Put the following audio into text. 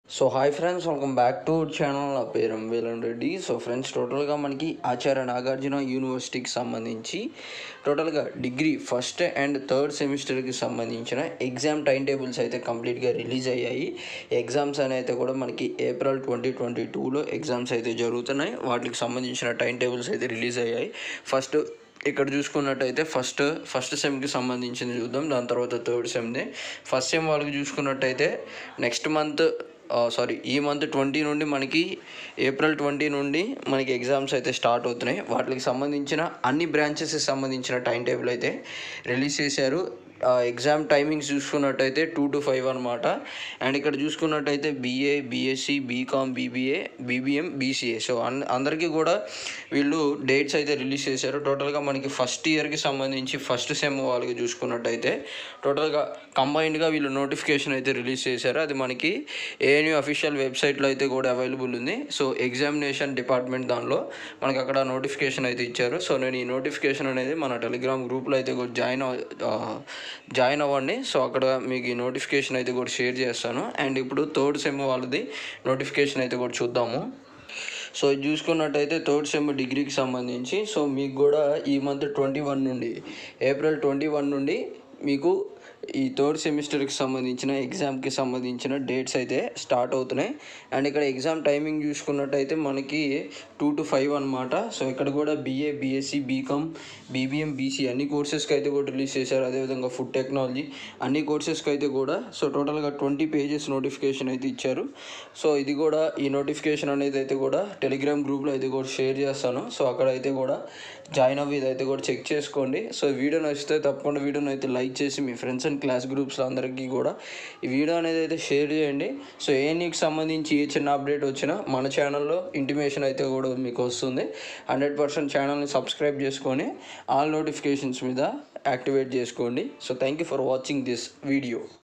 so hi friends welcome back to our channel నా పేరు వేలన్ Reddy so friends టోటల్గా మనకి ఆచార్య నాగార్జున యూనివర్సిటీకి సంబంధించి టోటల్గా డిగ్రీ ఫస్ట్ అండ్ థర్డ్ సెమిస్టర్కి సంబంధించిన ఎగ్జామ్ టైం టేబుల్స్ అయితే కంప్లీట్గా రిలీజ్ అయ్యాయి ఎగ్జామ్స్ అని అయితే కూడా మనకి ఏప్రిల్ ట్వంటీ ట్వంటీ టూలో ఎగ్జామ్స్ అయితే జరుగుతున్నాయి వాటికి సంబంధించిన టైం టేబుల్స్ అయితే రిలీజ్ అయ్యాయి ఫస్ట్ ఇక్కడ చూసుకున్నట్టయితే ఫస్ట్ ఫస్ట్ సెమ్కి సంబంధించింది చూద్దాం దాని తర్వాత థర్డ్ సెమ్ది ఫస్ట్ సెమ్ వాళ్ళకి చూసుకున్నట్టయితే నెక్స్ట్ మంత్ సారీ ఈ మంత్ ట్వంటీ నుండి మనకి ఏప్రిల్ ట్వంటీ నుండి మనకి ఎగ్జామ్స్ అయితే స్టార్ట్ అవుతున్నాయి వాటికి సంబంధించిన అన్ని బ్రాంచెస్కి సంబంధించిన టైం టేబుల్ అయితే రిలీజ్ చేశారు ఎగ్జామ్ టైమింగ్స్ చూసుకున్నట్టయితే టూ టు ఫైవ్ అనమాట అండ్ ఇక్కడ చూసుకున్నట్టయితే BA BSc BCom BBA BBM BCA so అన్ అందరికీ కూడా వీళ్ళు డేట్స్ అయితే రిలీజ్ చేశారు టోటల్గా మనకి ఫస్ట్ ఇయర్కి సంబంధించి ఫస్ట్ సెమ్ వాళ్ళకి చూసుకున్నట్టయితే టోటల్గా కంబైన్డ్గా వీళ్ళు నోటిఫికేషన్ అయితే రిలీజ్ చేశారు అది మనకి ఏఎన్యూ అఫీషియల్ వెబ్సైట్లో అయితే కూడా అవైలబుల్ ఉంది సో ఎగ్జామినేషన్ డిపార్ట్మెంట్ దానిలో మనకి అక్కడ నోటిఫికేషన్ అయితే ఇచ్చారు సో నేను ఈ నోటిఫికేషన్ అనేది మన టెలిగ్రామ్ గ్రూప్లో అయితే కూడా జాయిన్ జాయిన్ అవ్వండి సో అక్కడ మీకు ఈ నోటిఫికేషన్ అయితే కూడా షేర్ చేస్తాను అండ్ ఇప్పుడు థర్డ్ సెమ్ వాళ్ళది నోటిఫికేషన్ అయితే కూడా చూద్దాము సో ఇది చూసుకున్నట్టయితే థర్డ్ సెమ్ డిగ్రీకి సంబంధించి సో మీకు కూడా ఈ మంత్ ట్వంటీ వన్ నుండి ఏప్రిల్ ట్వంటీ వన్ నుండి మీకు ఈ థర్డ్ సెమిస్టర్కి సంబంధించిన ఎగ్జామ్కి సంబంధించిన డేట్స్ అయితే స్టార్ట్ అవుతున్నాయి అండ్ ఇక్కడ ఎగ్జామ్ టైమింగ్ చూసుకున్నట్టయితే మనకి టూ టు ఫైవ్ అనమాట సో ఇక్కడ కూడా BA BSc BCom BBM BC అన్ని కోర్సెస్కి అయితే కూడా రిలీజ్ చేశారు అదేవిధంగా ఫుడ్ టెక్నాలజీ అన్ని కోర్సెస్కి అయితే కూడా సో టోటల్గా ట్వంటీ పేజెస్ నోటిఫికేషన్ అయితే ఇచ్చారు సో ఇది కూడా ఈ నోటిఫికేషన్ అనేది అయితే కూడా టెలిగ్రామ్ గ్రూప్లో అయితే కూడా షేర్ చేస్తాను సో అక్కడ అయితే కూడా జాయిన్ అవ్వి ఇదైతే కూడా చెక్ చేసుకోండి సో వీడియో నచ్చితే తప్పకుండా వీడియోని అయితే లైక్ చేసి మీ ఫ్రెండ్స్ అండ్ క్లాస్ గ్రూప్స్లో అందరికీ కూడా ఈ వీడియో అనేది అయితే షేర్ చేయండి సో ఏఎన్ఈకి సంబంధించి ఏ చిన్న అప్డేట్ వచ్చినా మన ఛానల్లో ఇంటిమేషన్ అయితే కూడా మీకు వస్తుంది హండ్రెడ్ పర్సెంట్ ఛానల్ని సబ్స్క్రైబ్ చేసుకొని ఆల్ నోటిఫికేషన్స్ మీద యాక్టివేట్ చేసుకోండి so thank you for watching this video